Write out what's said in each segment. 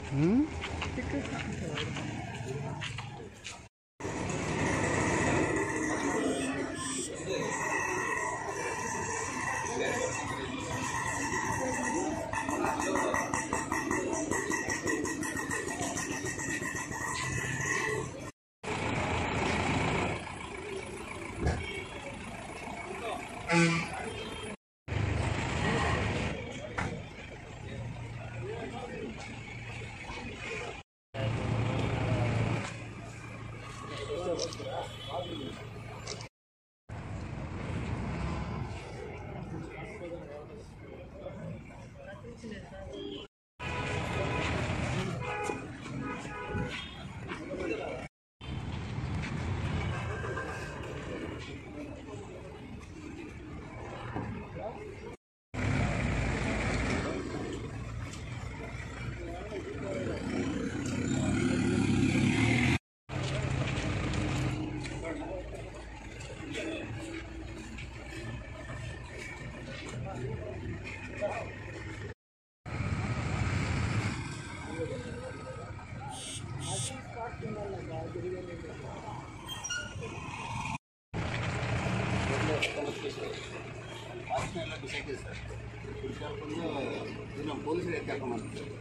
ಎಲ್ಲ ಬಿಸಾಕಿದೆ ಸರ್ ಬಿಸಾಕೊಂಡು ಇದು ನಮ್ಮ ಪೊಲೀಸರಿಗೆ ಕರ್ಕೊಂಬಂದಿದ್ದಾರೆ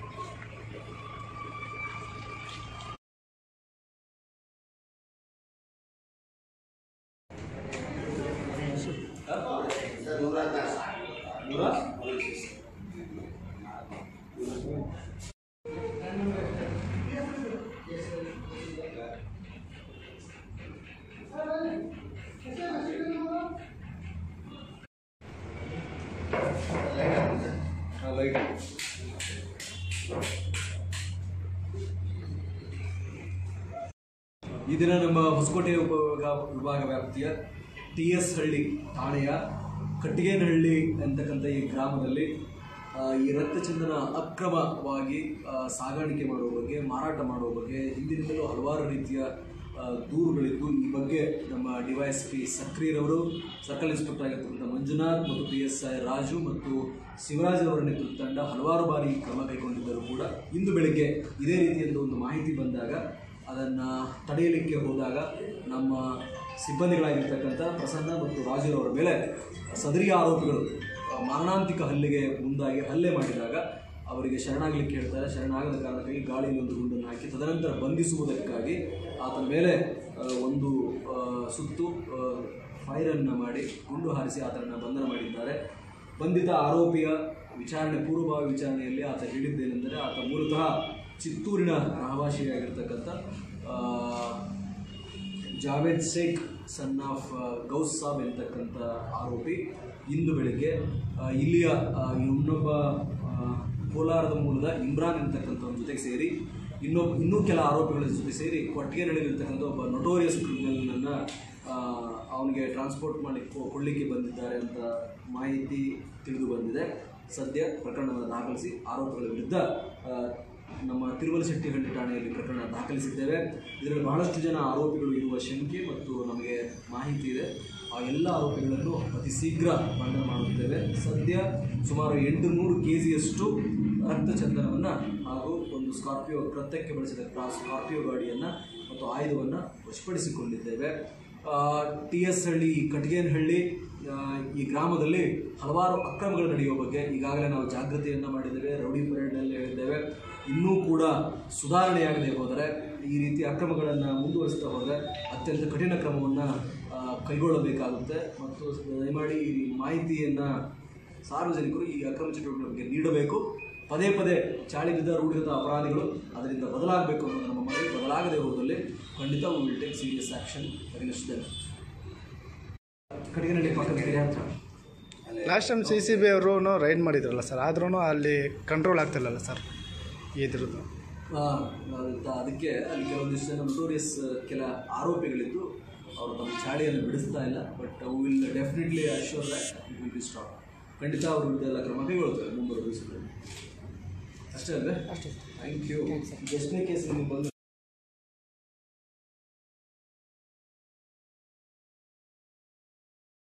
ಈ ದಿನ ನಮ್ಮ ಹೊಸಕೋಟೆ ಉಪವಿಭಾಗ ವಿಭಾಗ ವ್ಯಾಪ್ತಿಯ ಟಿ ಎಸ್ ಹಳ್ಳಿ ಠಾಣೆಯ ಕಟ್ಟಿಗೇನಹಳ್ಳಿ ಅಂತಕ್ಕಂಥ ಈ ಗ್ರಾಮದಲ್ಲಿ ಆ, ಈ ರಕ್ತಚಂದನ ಅಕ್ರಮವಾಗಿ ಆ, ಸಾಗಾಣಿಕೆ ಮಾಡುವ ಬಗ್ಗೆ ಮಾರಾಟ ಮಾಡುವ ಬಗ್ಗೆ ಹಿಂದಿನಿಂದಲೂ ಹಲವಾರು ರೀತಿಯ ಆ, ದೂರುಗಳಿದ್ದು ಈ ಬಗ್ಗೆ ನಮ್ಮ ಡಿವೈಎಸ್ ಪಿ ಸಕ್ರಿಯರವರು ಸರ್ಕಲ್ ಇನ್ಸ್ಪೆಕ್ಟರ್ ಆಗಿರ್ತಕ್ಕಂಥ ಮಂಜುನಾಥ್ ಮತ್ತು ಪಿ ಎಸ್ ಐ ರಾಜು ಮತ್ತು ಶಿವರಾಜ್ ಅವರ ನೇತೃತ್ವ ತಂಡ ಹಲವಾರು ಬಾರಿ ಕ್ರಮ ಕೈಗೊಂಡಿದ್ದರೂ ಕೂಡ ಇಂದು ಬೆಳಗ್ಗೆ ಇದೇ ರೀತಿಯಿಂದ ಒಂದು ಮಾಹಿತಿ ಬಂದಾಗ ಅದನ್ನು ತಡೆಯಲಿಕ್ಕೆ ಹೋದಾಗ ನಮ್ಮ ಸಿಬ್ಬಂದಿಗಳಾಗಿರ್ತಕ್ಕಂಥ ಪ್ರಸನ್ನ ಮತ್ತು ರಾಜುರವರ ಮೇಲೆ ಸದರಿ ಆರೋಪಿಗಳು ಆ, ಮಾರಣಾಂತಿಕ ಹಲ್ಲೆಗೆ ಮುಂದಾಗಿ ಹಲ್ಲೆ ಮಾಡಿದಾಗ ಅವರಿಗೆ ಶರಣಾಗಲಿಕ್ಕೆ ಹೇಳ್ತಾರೆ ಶರಣಾಗದ ಕಾರಣಕ್ಕಾಗಿ ಗಾಳಿಯಲ್ಲಿ ಒಂದು ಗುಂಡನ್ನು ಹಾಕಿ ತದನಂತರ ಬಂಧಿಸುವುದಕ್ಕಾಗಿ ಆತನ ಮೇಲೆ ಆ, ಒಂದು ಆ, ಸುತ್ತು ಫೈರನ್ನು ಮಾಡಿ ಗುಂಡು ಹಾರಿಸಿ ಆತನನ್ನು ಬಂಧನ ಮಾಡಿದ್ದಾರೆ ಬಂಧಿತ ಆರೋಪಿಯ ವಿಚಾರಣೆ ಪೂರ್ವಭಾವಿ ವಿಚಾರಣೆಯಲ್ಲಿ ಆತ ಹೇಳಿದ್ದೇನೆಂದರೆ ಆತ ಮೂಲತಃ ಚಿತ್ತೂರಿನ ರಹವಾಸಿಯಾಗಿರ್ತಕ್ಕಂಥ ಆ, ಜಾವೇದ್ ಶೇಖ್ ಸನ್ ಆಫ್ ಗೌಸ್ ಸಾಬ್ ಎಂತಕ್ಕಂಥ ಆರೋಪಿ ಇಂದು ಬೆಳಗ್ಗೆ ಆ, ಇಲ್ಲಿಯ ಆ, ಇನ್ನೊಬ್ಬ ಆ, ಕೋಲಾರದ ಮೂಲದ ಇಮ್ರಾನ್ ಎಂತಕ್ಕಂಥವ್ರ ಜೊತೆಗೆ ಸೇರಿ ಇನ್ನೊಬ್ಬ ಇನ್ನೂ ಕೆಲ ಆರೋಪಿಗಳ ಜೊತೆ ಸೇರಿ ಕೊಟ್ಟಿಗೆನಲ್ಲಿರ್ತಕ್ಕಂಥ ಒಬ್ಬ ನೊಟೋರಿಯಸ್ ಕ್ರಿಮಿನಲ್ನನ್ನು ಅವನಿಗೆ ಟ್ರಾನ್ಸ್ಪೋರ್ಟ್ ಮಾಡಿ ಕೊ- ಕೊಡಲಿಕ್ಕೆ ಬಂದಿದ್ದಾರೆ ಅಂತ ಮಾಹಿತಿ ತಿಳಿದು ಬಂದಿದೆ ಸದ್ಯ ಪ್ರಕರಣವನ್ನು ದಾಖಲಿಸಿ ಆರೋಪಿಗಳ ವಿರುದ್ಧ ಆ, ನಮ್ಮ ತಿರುವಲಶೆಟ್ಟಿಹಳ್ಳಿ ಠಾಣೆಯಲ್ಲಿ ಪ್ರಕರಣ ದಾಖಲಿಸಿದ್ದೇವೆ ಇದರಲ್ಲಿ ಬಹಳಷ್ಟು ಜನ ಆರೋಪಿಗಳು ಇರುವ ಶಂಕೆ ಮತ್ತು ನಮಗೆ ಮಾಹಿತಿ ಇದೆ ಆ ಎಲ್ಲ ಆರೋಪಿಗಳನ್ನು ಅತಿ ಶೀಘ್ರ ಬಂಧನ ಮಾಡುತ್ತೇವೆ ಸದ್ಯ ಸುಮಾರು ಎಂಟು ನೂರು ಕೆ ಜಿಯಷ್ಟು ರಕ್ತಚಂದನವನ್ನು ಹಾಗೂ ಒಂದು ಸ್ಕಾರ್ಪಿಯೋ ಕೃತ್ಯಕ್ಕೆ ಬಳಸಿದ ಕ್ರಾ- ಸ್ಕಾರ್ಪಿಯೋ ಗಾಡಿಯನ್ನು ಮತ್ತು ಆಯುಧವನ್ನು ವಶಪಡಿಸಿಕೊಂಡಿದ್ದೇವೆ ಟಿ ಎಸ್ ಹಳ್ಳಿ ಕಟಗೇನಹಳ್ಳಿ ಆ, ಈ ಗ್ರಾಮದಲ್ಲಿ ಹಲವಾರು ಅಕ್ರಮಗಳು ನಡೆಯುವ ಬಗ್ಗೆ ಈಗಾಗಲೇ ನಾವು ಜಾಗೃತಿಯನ್ನು ಮಾಡಿದ್ದೇವೆ ರೌಡಿ ಪರೇಡ್ನಲ್ಲಿ ಹೇಳಿದ್ದೇವೆ ಇನ್ನೂ ಕೂಡ ಸುಧಾರಣೆಯಾಗದೆ ಹೋದರೆ ಈ ರೀತಿ ಅಕ್ರಮಗಳನ್ನು ಮುಂದುವರಿಸ್ತಾ ಹೋದರೆ ಅತ್ಯಂತ ಕಠಿಣ ಕ್ರಮವನ್ನು ಕೈಗೊಳ್ಳಬೇಕಾಗುತ್ತೆ ಮತ್ತು ದಯಮಾಡಿ ಈ ಮಾಹಿತಿಯನ್ನು ಸಾರ್ವಜನಿಕರು ಈ ಅಕ್ರಮ ಚಟುವಟಿಕೆ ಬಗ್ಗೆ ನೀಡಬೇಕು ಪದೇ ಪದೇ ಚಾಳಿ ಬಿದ್ದ ರೂಢಿಗತ ಅಪರಾಧಿಗಳು ಅದರಿಂದ ಬದಲಾಗಬೇಕು ಅನ್ನೋದು ನಮ್ಮ ಮನವಿ ಬದಲಾಗದೆ ಹೋದಲ್ಲಿ ಖಂಡಿತ will take serious action against them Kadaganahalli ಪಕ್ಕದ ಕೆರೆ ಹತ್ರ last time C C B ಅವರು ರೈಡ್ ಮಾಡಿದ್ರಲ್ಲ ಸರ್ ಆದ್ರೂ ಅಲ್ಲಿ ಕಂಟ್ರೋಲ್ ಆಗ್ತಿಲ್ಲಲ್ಲ ಸರ್ ಇದ್ರದ್ದು ಆ, ಅದ್- ಅದಕ್ಕೆ ಅಲ್ಲಿ ಕೆಲವೊಂದಿಷ್ಟು ಜನ ನೋಟೋರಿಯಸ್ ಕೆಲ ಆರೋಪಿಗಳಿದ್ದು ಅವರು ತಮ್ಮ ಚಾಳಿಯನ್ನು ಬಿಡಿಸ್ತಾ ಇಲ್ಲ but will definitely assure that it will be stop ಖಂಡಿತ ಅವ್ರ ವಿರುದ್ಧ ಎಲ್ಲ ಕ್ರಮ ಕೈಗೊಳ್ತೇವೆ ಮುಂಬರುವ ದಿವಸಗಳಲ್ಲಿ ಅಷ್ಟೇ ಅಲ್ವೇ ಅಷ್ಟೇ ಥ್ಯಾಂಕ್ ಯು ಎಷ್ಟನೇ ಕೇಸ್ ನಿಮಗೆ ಬಂದು